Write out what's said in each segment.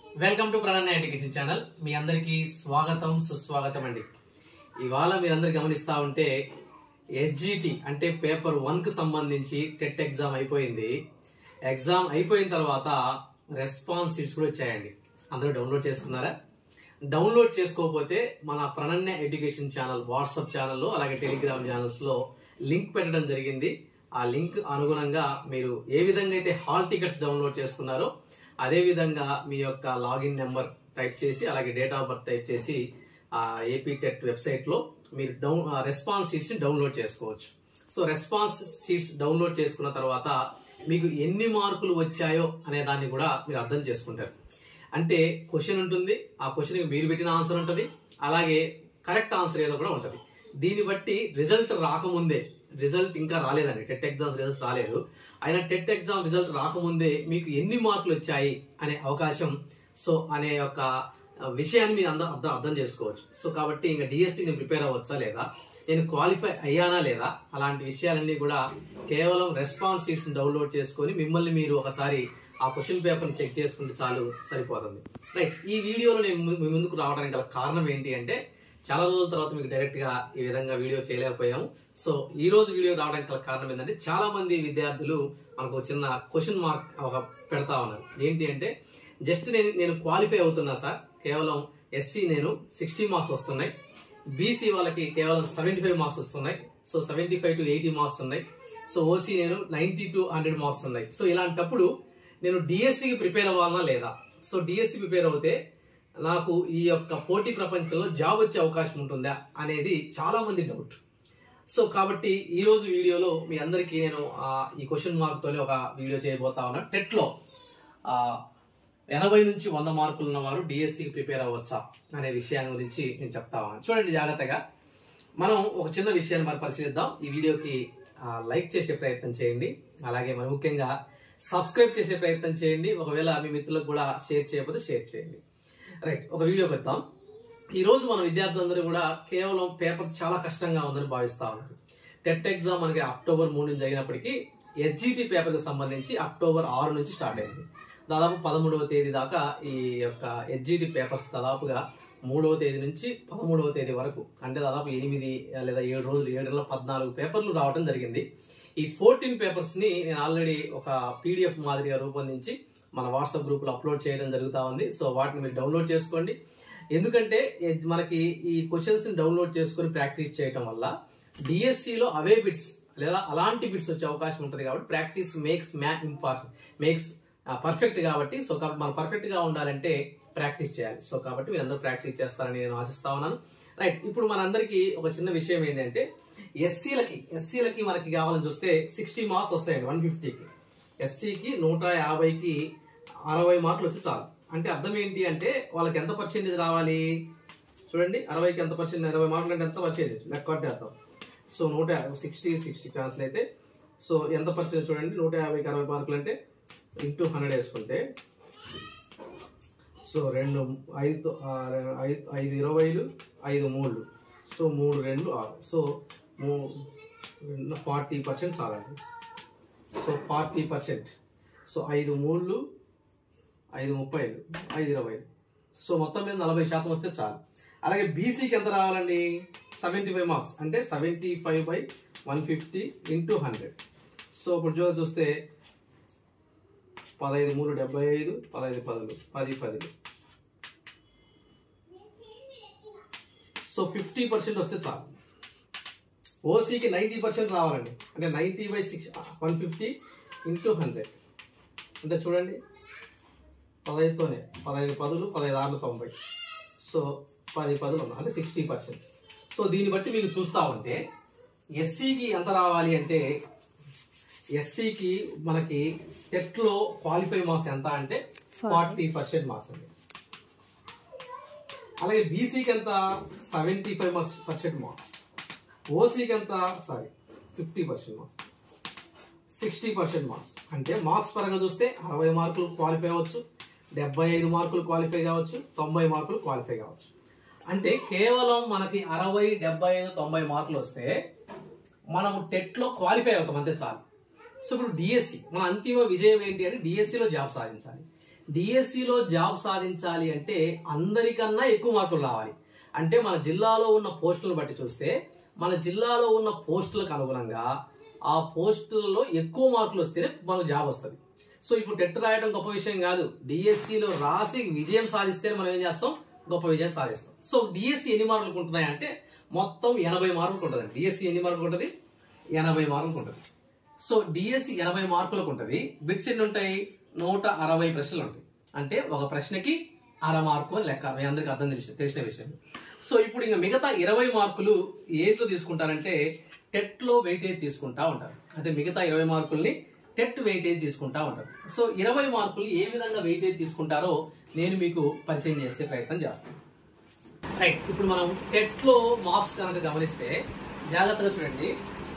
welcome to Prananya education channel మీ అందరికీ స్వాగతం సుస్వాగతం అండి ఇవాళ మీరందరూ గమనిస్తా ఉంటే ఎస్జిటి అంటే పేపర్ వన్ కు సంబంధించి టెట్ ఎగ్జామ్ అయిపోయింది ఎగ్జామ్ అయిపోయిన తర్వాత రెస్పాన్స్ షీట్స్ కూడా వచ్చాయండి అందరూ డౌన్లోడ్ చేసుకున్నారా డౌన్లోడ్ చేసుకోకపోతే మన ప్రణన్య ఎడ్యుకేషన్ ఛానల్ వాట్సాప్ ఛానల్లో అలాగే టెలిగ్రామ్ ఛానల్స్ లో లింక్ పెట్టడం జరిగింది ఆ లింక్ అనుగుణంగా మీరు ఏ విధంగా అయితే హాల్ టికెట్స్ డౌన్లోడ్ చేసుకున్నారో అదే విధంగా మీ యొక్క లాగిన్ నెంబర్ టైప్ చేసి అలాగే డేట్ ఆఫ్ బర్త్ టైప్ చేసి ఆ ఏపీ టెట్ వెబ్సైట్ లో మీరు డౌన్ రెస్పాన్స్ షీట్స్ ని డౌన్లోడ్ చేసుకోవచ్చు సో రెస్పాన్స్ షీట్స్ డౌన్లోడ్ చేసుకున్న తర్వాత మీకు ఎన్ని మార్కులు వచ్చాయో అనే దాన్ని కూడా మీరు అర్థం చేసుకుంటారు అంటే క్వశ్చన్ ఉంటుంది ఆ క్వశ్చన్ మీరు పెట్టిన ఆన్సర్ ఉంటుంది అలాగే కరెక్ట్ ఆన్సర్ ఏదో కూడా ఉంటుంది దీన్ని బట్టి రిజల్ట్ రాకముందే రిజల్ట్ ఇంకా రాలేదండి టెట్ ఎగ్జామ్ రిజల్ట్స్ రాలేదు అయినా టెట్ ఎగ్జామ్ రిజల్ట్ రాకముందే మీకు ఎన్ని మార్కులు వచ్చాయి అనే అవకాశం సో అనే యొక్క విషయాన్ని మీరు అందరూ అర్థం అర్థం చేసుకోవచ్చు సో కాబట్టి ఇంకా డిఎస్సి నేను ప్రిపేర్ అవ్వచ్చా లేదా నేను క్వాలిఫై అయ్యానా లేదా అలాంటి విషయాలన్నీ కూడా కేవలం రెస్పాన్స్ షీట్స్ డౌన్లోడ్ చేసుకొని మిమ్మల్ని మీరు ఒకసారి ఆ క్వశ్చన్ పేపర్ని చెక్ చేసుకుంటే చాలు సరిపోతుంది రైట్ ఈ వీడియోలో నేను ము- మీ ముందుకు రావడానికి గల కారణం ఏంటి అంటే చాలా రోజుల తర్వాత మీకు డైరెక్ట్ గా ఈ విధంగా వీడియో చేయలేకపోయాము సో ఈ రోజు వీడియో రావడానికి గల కారణం ఏంటంటే చాలా మంది విద్యార్థులు మనకు ఒక చిన్న క్వశ్చన్ మార్క్ ఒక పెడతా ఉన్నారు ఏంటి అంటే జస్ట్ నేను నేను క్వాలిఫై అవుతున్నా సార్ కేవలం ఎస్సీ నేను సిక్స్టీ మార్క్స్ వస్తున్నాయి బీసీ వాళ్ళకి కేవలం సెవెంటీ ఫైవ్ మార్క్స్ వస్తున్నాయి so seventy five to eighty marks ఉన్నాయి సో ఓసీ నేను నైన్టీ టు హండ్రెడ్ మార్క్స్ ఉన్నాయి సో ఇలాంటప్పుడు నేను డిఎస్సికి ప్రిపేర్ అవ్వాలనా లేదా సో డిఎస్సి ప్రిపేర్ అవుతే నాకు ఈ యొక్క పోటీ ప్రపంచంలో జాబ్ వచ్చే అవకాశం ఉంటుందా అనేది చాలా మంది డౌట్ సో కాబట్టి ఈ రోజు వీడియోలో మీ అందరికీ నేను ఆ, ఈ క్వశ్చన్ మార్క్ తోనే ఒక వీడియో చేయబోతా ఉన్నా టెట్ లో ఆ, ఎనభై నుంచి వంద మార్కులు ఉన్న వారు డిఎస్సికి ప్రిపేర్ అవ్వచ్చా అనే విషయాన్ని గురించి నేను చెప్తా ఉన్నాను చూడండి జాగ్రత్తగా మనం ఒక చిన్న విషయాన్ని మరి పరిశీలిద్దాం ఈ వీడియోకి ఆ, లైక్ చేసే ప్రయత్నం చేయండి అలాగే మరి ముఖ్యంగా సబ్స్క్రైబ్ చేసే ప్రయత్నం చేయండి ఒకవేళ మీ మిత్రులకు కూడా షేర్ చేయకపోతే షేర్ చేయండి రైట్ ఒక వీడియో పెడతాం ఈ రోజు మన విద్యార్థులందరూ కూడా కేవలం పేపర్ చాలా కష్టంగా ఉందని భావిస్తా ఉన్నారు టెట్ ఎగ్జామ్ మనకి అక్టోబర్ మూడు నుంచి జరిగినప్పటికీ ఎస్జిటి పేపర్ కి సంబంధించి అక్టోబర్ ఆరు నుంచి స్టార్ట్ అయింది దాదాపు పదమూడవ తేదీ దాకా ఈ యొక్క ఎస్జిటి పేపర్స్ దాదాపుగా మూడవ తేదీ నుంచి పదమూడవ తేదీ వరకు అంటే దాదాపు ఎనిమిది లేదా ఏడు రోజులు ఏడు నెలల పద్నాలుగు పేపర్లు రావడం జరిగింది ఈ ఫోర్టీన్ పేపర్స్ ని నేను ఆల్రెడీ ఒక పీడిఎఫ్ మాదిరిగా రూపొందించి మన వాట్సాప్ గ్రూప్ లో అప్లోడ్ చేయడం జరుగుతా ఉంది సో వాటిని మీరు డౌన్లోడ్ చేసుకోండి ఎందుకంటే ఎ- మనకి ఈ క్వశ్చన్స్ ని డౌన్లోడ్ చేసుకొని ప్రాక్టీస్ చేయడం వల్ల DSC లో అవే బిట్స్ లేదా అలాంటి బిట్స్ వచ్చే అవకాశం ఉంటుంది కాబట్టి ప్రాక్టీస్ మేక్స్ మ్యా ఇంపార్టెంట్ మేక్స్ పర్ఫెక్ట్ కాబట్టి సో కాబట్టి మనం పర్ఫెక్ట్ గా ఉండాలంటే ప్రాక్టీస్ చేయాలి సో కాబట్టి మీరు అందరూ ప్రాక్టీస్ చేస్తారని నేను ఆశిస్తా ఉన్నాను రైట్ ఇప్పుడు మనందరికీ ఒక చిన్న విషయం ఏంటంటే ఎస్సీలకి ఎస్సీలకి మనకి కావాలని చూస్తే సిక్స్టీ మార్క్స్ వస్తాయండి వన్ ఫిఫ్టీకి ఎస్సీకి నూట యాభైకి అరవై మార్కులు వస్తే చాలు అంటే అర్థం ఏంటి అంటే వాళ్ళకి ఎంత పర్సెంటేజ్ రావాలి చూడండి అరవైకి ఎంత పర్సెంట్ ఇరవై మార్కులు అంటే ఎంత పర్సెంటేజ్ లెక్క కొట్టేద్దాం సో నూట సిక్స్టీ సిక్స్టీ క్యాన్సిల్ అయితే సో ఎంత పర్సెంట్ చూడండి నూట యాభైకి అరవై మార్కులు అంటే ఇంటూ హండ్రెడ్ వేసుకుంటే సో రెండు ఐదు ఆ, ఐదు ఐదు ఇరవైలు ఐదు మూడు సో మూడు రెండు ఆరు సో ఫార్టీ పర్సెంట్ చాలండి సో ఫార్టీ పర్సెంట్ సో ఐదు మూడు ఐదు ముప్పైలు ఐదు ఇరవైలు సో మొత్తం మీద నలభై శాతం వస్తే చాలు అలాగే బీసీకి ఎంత రావాలండి సెవెంటీ ఫైవ్ మార్క్స్ అంటే seventy five by one fifty into hundred so ఇప్పుడు చూ చూస్తే పదహైదు మూడు డెబ్బై ఐదు పదహైదు పదులు పది పదులు సో ఫిఫ్టీ పర్సెంట్ వస్తే చాలు ఓసీకి నైంటీ పర్సెంట్ రావాలండి అంటే ninety by six one fifty into hundred అంటే చూడండి పదహైదుతోనే పదహైదు పదులు పదహైదు ఆరులు తొంభై సో పది పదులు ఉన్నాయి అంటే సిక్స్టీ పర్సెంట్ సో దీన్ని బట్టి మీరు చూస్తా ఉంటే ఎస్సీకి ఎంత రావాలి అంటే ఎస్సీకి మనకి టెట్లో క్వాలిఫై మార్క్స్ ఎంత అంటే ఫార్టీ పర్సెంట్ మార్క్స్ అండి అలాగే బీసీకి ఎంత సెవెంటీ ఫైవ్ పర్సెంట్ మార్క్స్ ఓసీకి ఎంత sorry fifty percent marks sixty percent marks అంటే మార్క్స్ పరంగా చూస్తే అరవై మార్కులు క్వాలిఫై అవ్వచ్చు డెబ్బై ఐదు మార్కులు క్వాలిఫై కావచ్చు తొంభై మార్కులు క్వాలిఫై కావచ్చు అంటే కేవలం మనకి అరవై డెబ్బై ఐదు తొంభై మార్కులు వస్తే మనం టెట్ లో క్వాలిఫై అవుతాం అంతే చాలు సో ఇప్పుడు డిఎస్సి మన అంతిమ విజయం ఏంటి అని డిఎస్సిలో జాబ్ సాధించాలి డిఎస్సిలో జాబ్ సాధించాలి అంటే అందరికన్నా ఎక్కువ మార్కులు రావాలి అంటే మన జిల్లాలో ఉన్న పోస్టులను బట్టి చూస్తే మన జిల్లాలో ఉన్న పోస్టులకు అనుగుణంగా ఆ పోస్టులలో ఎక్కువ మార్కులు వస్తేనే మనకు జాబ్ వస్తుంది సో ఇప్పుడు టెట్ రాయడం గొప్ప విషయం కాదు డిఎస్సిలో రాసి విజయం సాధిస్తే మనం ఏం చేస్తాం గొప్ప విజయం సాధిస్తాం సో డిఎస్సి ఎన్ని మార్కులకు ఉంటున్నాయి అంటే మొత్తం ఎనభై మార్కులకు ఉంటుంది డిఎస్సి ఎన్ని మార్కులకు ఉంటుంది ఎనభై మార్కులకు ఉంటుంది సో డిఎస్సి ఎనభై మార్కులకు ఉంటుంది బిట్స్ ఎన్ని ఉంటాయి నూట అరవై ప్రశ్నలు ఉంటాయి అంటే ఒక ప్రశ్నకి అర మార్కు అని లెక్క మీ అందరికి అర్థం తెలిసి తెలిసిన విషయం సో ఇప్పుడు ఇంకా మిగతా ఇరవై మార్కులు ఏట్లో తీసుకుంటారంటే టెట్ లో వెయిటేజ్ తీసుకుంటా ఉంటారు అంటే మిగతా ఇరవై మార్కుల్ని టెట్ వెయిటేజ్ తీసుకుంటా ఉంటారు సో ఇరవై మార్కులు ఏ విధంగా వెయిటేజ్ తీసుకుంటారో నేను మీకు పరిచయం చేసే ప్రయత్నం చేస్తాను రైట్ ఇప్పుడు మనం టెట్ లో మార్క్స్ కనుక గమనిస్తే జాగ్రత్తగా చూడండి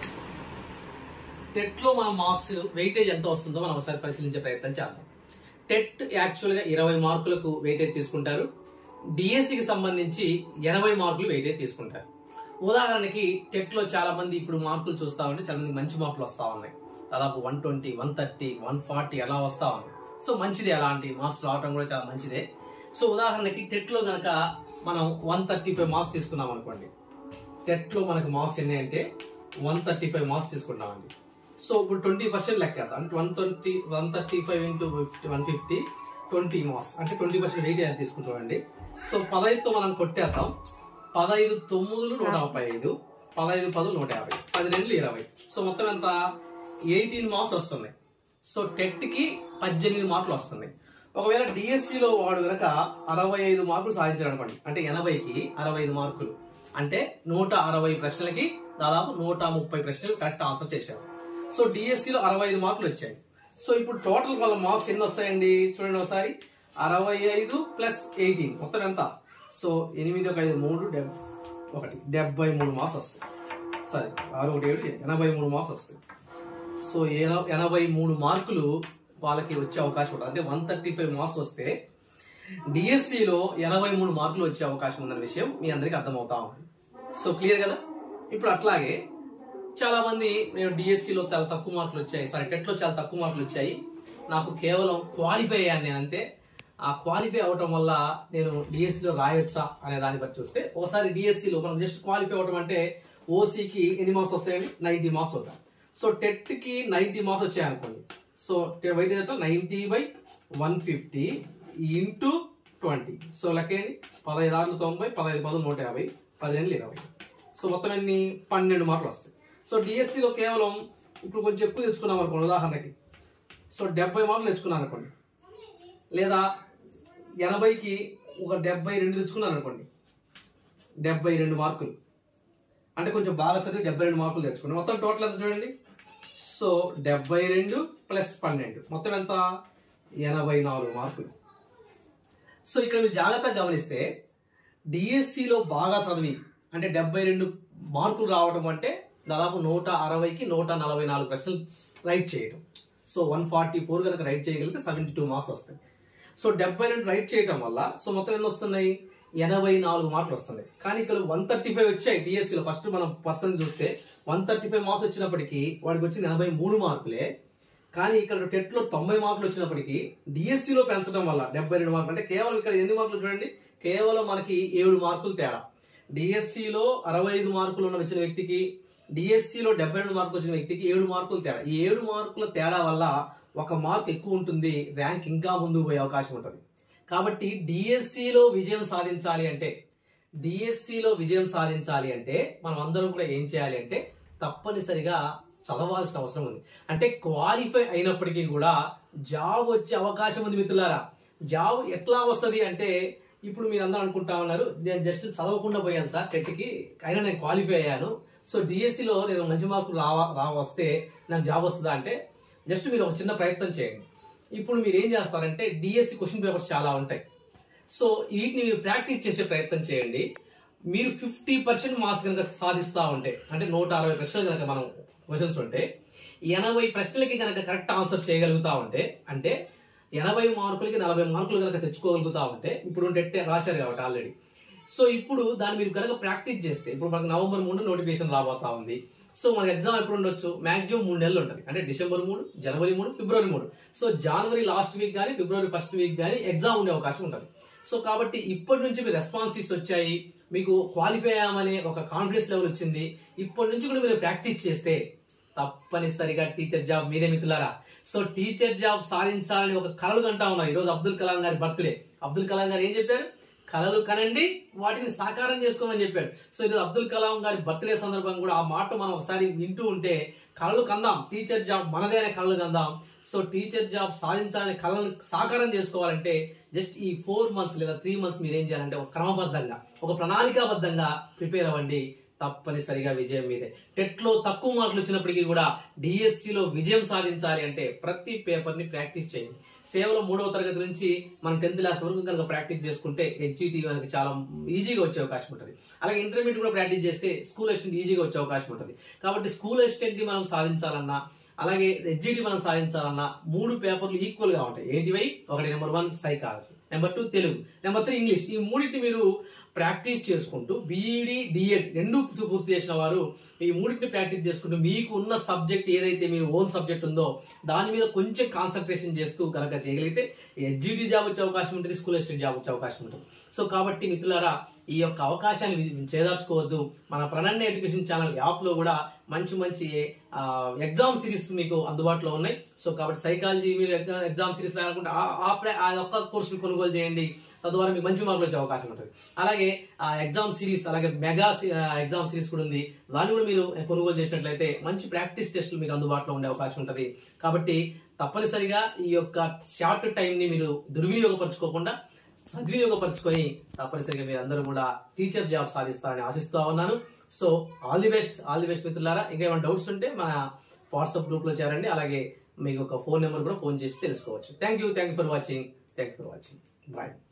టెట్ లో మన మార్క్స్ వెయిటేజ్ ఎంత వస్తుందో మనం ఒకసారి పరిశీలించే ప్రయత్నం చేద్దాం టెట్ యాక్చువల్ గా ఇరవై మార్కులకు వెయిటేజ్ తీసుకుంటారు డిఎస్సికి సంబంధించి ఎనభై మార్కులు వెయిటేజ్ తీసుకుంటారు ఉదాహరణకి టెట్ లో చాలా మంది ఇప్పుడు మార్కులు చూస్తా ఉంటే చాలా మంది మంచి మార్కులు వస్తా ఉన్నాయి దాదాపు one twenty one thirty one forty అలా వస్తా ఉన్నాయి సో మంచిదే అలాంటి మార్క్స్ రావడం కూడా చాలా మంచిదే సో ఉదాహరణకి టెట్ లో గనక మనం వన్ థర్టీ ఫైవ్ మార్క్స్ తీసుకున్నాం అనుకోండి టెట్ లో మనకు మార్క్స్ ఎన్ని అంటే వన్ థర్టీ ఫైవ్ మార్క్స్ తీసుకున్నామండి సో ఇప్పుడు ట్వంటీ పర్సెంట్ లెక్కేద్దాం అంటే one twenty one thirty five into fifty one fifty twenty marks అంటే ట్వంటీ పర్సెంట్ వెయిట్ అది తీసుకుంటామండి సో పదహైదుతో మనం కొట్టేద్దాం పదహైదు తొమ్మిదిలు నూట ముప్పై ఐదు పదహైదు పదులు నూట యాభై పది రెండు ఇరవై సో మొత్తం ఎంత ఎయిటీన్ మార్క్స్ వస్తున్నాయి సో టెట్ కి పద్దెనిమిది మార్కులు వస్తున్నాయి ఒకవేళ డిఎస్సి లో వాడు గనక అరవై ఐదు మార్కులు సాధించాడు అనుకోండి అంటే ఎనభైకి అరవై ఐదు మార్కులు అంటే నూట అరవై ప్రశ్నలకి దాదాపు నూట ముప్పై ప్రశ్నలు కరెక్ట్ ఆన్సర్ చేశారు సో డిఎస్సి లో అరవై ఐదు మార్కులు వచ్చాయి సో ఇప్పుడు టోటల్ వాళ్ళ మార్క్స్ ఎన్ని వస్తాయండి చూడండి ఒకసారి అరవై ఐదు ప్లస్ ఎయిటీన్ మొత్తం ఎంత సో ఎనిమిది ఒక ఐదు మూడు డెబ్ ఒకటి డెబ్బై మూడు మార్క్స్ వస్తాయి సారీ ఆరు ఒకటి ఏడు ఎనభై మూడు మార్క్స్ వస్తాయి సో ఎన- ఎనభై మూడు మార్కులు వాళ్ళకి వచ్చే అవకాశం ఉంటుంది అంటే వన్ థర్టీ ఫైవ్ మార్క్స్ వస్తే డిఎస్సిలో ఎనభై మూడు మార్కులు వచ్చే అవకాశం ఉందన్న విషయం మీ అందరికీ అర్థమవుతా ఉంది సో క్లియర్ కదా ఇప్పుడు అట్లాగే చాలా మంది నేను డిఎస్సిలో చాలా తక్కువ మార్కులు వచ్చాయి సారీ టెట్ లో చాలా తక్కువ మార్కులు వచ్చాయి నాకు కేవలం క్వాలిఫై అయ్యాను నేను అంతే ఆ క్వాలిఫై అవటం వల్ల నేను డిఎస్సిలో రాయొచ్చా అనే దాన్ని బట్టి చూస్తే ఒకసారి డిఎస్సిలో మనం జస్ట్ క్వాలిఫై అవటం అంటే ఓసీకి ఎన్ని మార్క్స్ వస్తాయండి నైన్టీ మార్క్స్ అవుతాయి సో టెట్ కి నైన్టీ మార్క్స్ వచ్చాయి అనుకోండి సో వైట్ ఎంత ninety by one fifty into twenty so లెక్కేయండి పదహైదు ఆరు తొంభై పదహైదు పదులు నూట యాభై పదిహేను ఇరవై సో మొత్తం ఎన్ని పన్నెండు మార్కులు వస్తాయి సో డిఎస్సిలో కేవలం ఇప్పుడు కొంచెం ఎక్కువ తెచ్చుకున్నాం అనుకోండి ఉదాహరణకి సో డెబ్బై మార్కులు తెచ్చుకున్నాను అనుకోండి లేదా ఎనభైకి ఒక డెబ్బై రెండు తెచ్చుకున్నాను అనుకోండి డెబ్బై రెండు మార్కులు అంటే కొంచెం బాగా చదివి డెబ్బై రెండు మార్కులు తెచ్చుకున్నాను మొత్తం టోటల్ ఎంత చూడండి సో డెబ్బై రెండు ప్లస్ పన్నెండు మొత్తం ఎంత ఎనభై నాలుగు మార్కులు సో ఇక్కడ మీరు జాగ్రత్తగా గమనిస్తే డిఎస్సిలో బాగా చదివి అంటే డెబ్బై రెండు మార్కులు రావడం అంటే దాదాపు నూట అరవైకి నూట నలభై నాలుగు ప్రశ్నలు రైట్ చేయడం సో వన్ ఫార్టీ ఫోర్ కనుక రైట్ చేయగలిగితే సెవెంటీ టూ మార్క్స్ వస్తాయి సో డెబ్బై రెండు రైట్ చేయడం వల్ల సో మొత్తం ఎన్ని వస్తున్నాయి ఎనభై నాలుగు మార్కులు వస్తున్నాయి కానీ ఇక్కడ వన్ థర్టీ ఫైవ్ వచ్చాయి డిఎస్సిలో ఫస్ట్ మనం పర్సన్ చూస్తే వన్ థర్టీ ఫైవ్ మార్క్స్ వచ్చినప్పటికీ వాడికి వచ్చింది ఎనభై మూడు మార్కులే కానీ ఇక్కడ టెట్ లో తొంభై మార్కులు వచ్చినప్పటికీ డిఎస్సి లో పెంచడం వల్ల డెబ్బై రెండు మార్కులు అంటే కేవలం ఇక్కడ ఎన్ని మార్కులు చూడండి కేవలం మనకి ఏడు మార్కులు తేడా డిఎస్సి లో అరవై ఐదు మార్కులు ఉన్న వచ్చిన వ్యక్తికి డిఎస్సి లో డెబ్బై రెండు మార్కులు వచ్చిన వ్యక్తికి ఏడు మార్కులు తేడా ఈ ఏడు మార్కుల తేడా వల్ల ఒక మార్క్ ఎక్కువ ఉంటుంది ర్యాంక్ ఇంకా ముందుకు పోయే అవకాశం ఉంటుంది కాబట్టి డిఎస్సి లో విజయం సాధించాలి అంటే డిఎస్సి లో విజయం సాధించాలి అంటే మనం అందరం కూడా ఏం చేయాలి అంటే తప్పనిసరిగా చదవాల్సిన అవసరం ఉంది అంటే క్వాలిఫై అయినప్పటికీ కూడా జాబ్ వచ్చే అవకాశం ఉంది మిత్రులారా జాబ్ ఎట్లా వస్తది అంటే ఇప్పుడు మీరు అందరూ అనుకుంటా ఉన్నారు నేను జస్ట్ చదవకుండా పోయాను సార్ టెట్కి అయినా నేను క్వాలిఫై అయ్యాను సో డిఎస్సి లో నేను మంచి మార్కులు రావా రా వస్తే నాకు జాబ్ వస్తుందా అంటే జస్ట్ మీరు ఒక చిన్న ప్రయత్నం చేయండి ఇప్పుడు మీరు ఏం చేస్తారంటే డిఎస్సి క్వశ్చన్ పేపర్స్ చాలా ఉంటాయి సో వీటిని మీరు ప్రాక్టీస్ చేసే ప్రయత్నం చేయండి మీరు ఫిఫ్టీ పర్సెంట్ మార్క్స్ కనుక సాధిస్తూ ఉంటే అంటే నూట అరవై ప్రశ్నలు కనుక మనం క్వశ్చన్స్ ఉంటే ఎనభై ప్రశ్నలకి కనుక కరెక్ట్ ఆన్సర్ చేయగలుగుతా ఉంటే అంటే ఎనభై మార్కులకి నలభై మార్కులు కనుక తెచ్చుకోగలుగుతా ఉంటే ఇప్పుడు టెట్ రాశారు కాబట్టి ఆల్రెడీ సో ఇప్పుడు దాన్ని మీరు కనుక ప్రాక్టీస్ చేస్తే ఇప్పుడు మనకు నవంబర్ మూడు నోటిఫికేషన్ రాబోతా ఉంది సో మనకి ఎగ్జామ్ ఎప్పుడు ఉండొచ్చు మాక్సిమం మూడు నెలలు ఉంటుంది అంటే డిసెంబర్ మూడు జనవరి మూడు ఫిబ్రవరి మూడు సో జనవరి లాస్ట్ వీక్ కానీ ఫిబ్రవరి ఫస్ట్ వీక్ కానీ ఎగ్జామ్ ఉండే అవకాశం ఉంటుంది సో కాబట్టి ఇప్పటి నుంచి మీ రెస్పాన్సెస్ వచ్చాయి మీకు క్వాలిఫై అయ్యామనే ఒక కాన్ఫిడెన్స్ లెవెల్ వచ్చింది ఇప్పటి నుంచి కూడా మీరు ప్రాక్టీస్ చేస్తే తప్పనిసరిగా టీచర్ జాబ్ మీదే మిత్రులారా సో టీచర్ జాబ్ సాధించాలని ఒక కలలు కంటా ఉన్నారు ఈరోజు అబ్దుల్ కలాం గారి బర్త్డే అబ్దుల్ కలాం గారు ఏం చెప్పారు కలలు కనండి వాటిని సాకారం చేసుకోమని చెప్పాడు సో ఇది అబ్దుల్ కలాం గారి బర్త్డే సందర్భంగా కూడా ఆ మాట మనం ఒకసారి వింటూ ఉంటే కళలు కందాం టీచర్ జాబ్ మనదే అనే కళలు కందాం సో టీచర్ జాబ్ సాధించాలనే కళలను సాకారం చేసుకోవాలంటే జస్ట్ ఈ ఫోర్ మంత్స్ లేదా త్రీ మంత్స్ మీరు ఏం చేయాలంటే ఒక క్రమబద్ధంగా ఒక ప్రణాళికాబద్ధంగా ప్రిపేర్ అవ్వండి తప్పనిసరిగా విజయం మీదే టెట్ లో తక్కువ మార్కులు వచ్చినప్పటికీ కూడా డిఎస్సి లో విజయం సాధించాలి అంటే ప్రతి పేపర్ ని ప్రాక్టీస్ చేయండి సేవలో మూడవ తరగతి నుంచి మనం టెన్త్ క్లాస్ వరకు కనుక ప్రాక్టీస్ చేసుకుంటే హెచ్ఈటి మనకి చాలా ఈజీగా వచ్చే అవకాశం ఉంటుంది అలాగే ఇంటర్మీడియట్ కూడా ప్రాక్టీస్ చేస్తే స్కూల్ అసిస్టెంట్ ఈజీగా వచ్చే అవకాశం ఉంటుంది కాబట్టి స్కూల్ అసిస్టెంట్ ని మనం సాధించాలన్నా అలాగే హెచ్జిటి మనం సాధించాలన్నా మూడు పేపర్లు ఈక్వల్ గా ఉంటాయి ఏంటివై ఒకటి number one psychology number two Telugu number three English ఈ మూడింటిని మీరు ప్రాక్టీస్ చేసుకుంటూ బీఈడి డిఎడ్ రెండు పూర్తి చేసిన వారు ఈ మూడింటిని ప్రాక్టీస్ చేసుకుంటూ మీకు ఉన్న సబ్జెక్ట్ ఏదైతే మీ ఓన్ సబ్జెక్ట్ ఉందో దాని మీద కొంచెం కాన్సన్ట్రేషన్ చేస్తూ కనుక చేయగలిగితే హెచ్జిటి జాబ్ వచ్చే అవకాశం ఉంటుంది స్కూల్ అసిస్టెంట్ జాబ్ వచ్చే అవకాశం ఉంటుంది సో కాబట్టి మిత్రులారా ఈ యొక్క అవకాశాన్ని వి- చేదార్చుకోవద్దు మన ప్రణన్య ఎడ్యుకేషన్ ఛానల్ యాప్ లో కూడా మంచి మంచి ఎగ్జామ్ సిరీస్ మీకు అందుబాటులో ఉన్నాయి సో కాబట్టి సైకాలజీ మీరు ఎగ్జామ్ సిరీస్ రాయాలనుకుంటే ఆ- ఆ ప్ర- ఆ ఒక్క కోర్సును కొనుగోలు చేయండి తద్వారా మీకు మంచి మార్కులు వచ్చే అవకాశం ఉంటుంది అలాగే ఆ ఎగ్జామ్ సిరీస్ అలాగే మెగా ఎగ్జామ్ సిరీస్ కూడా ఉంది దాన్ని కూడా మీరు కొనుగోలు చేసినట్లయితే మంచి ప్రాక్టీస్ టెస్టులు మీకు అందుబాటులో ఉండే అవకాశం ఉంటుంది కాబట్టి తప్పనిసరిగా ఈ యొక్క షార్ట్ టైం ని మీరు దుర్వినియోగపరచుకోకుండా సద్వినియోగపరచుకొని తప్పనిసరిగా మీరు అందరూ కూడా టీచర్ జాబ్ సాధిస్తారని ఆశిస్తూ ఉన్నాను so all the best all the best మిత్రులారా ఇంకా ఏమైనా డౌట్స్ ఉంటే మన వాట్సాప్ గ్రూప్ లో చేరండి అలాగే మీకు ఒక ఫోన్ నెంబర్ కూడా ఫోన్ చేసి తెలుసుకోవచ్చు thank you thank you for watching thank you for watching bye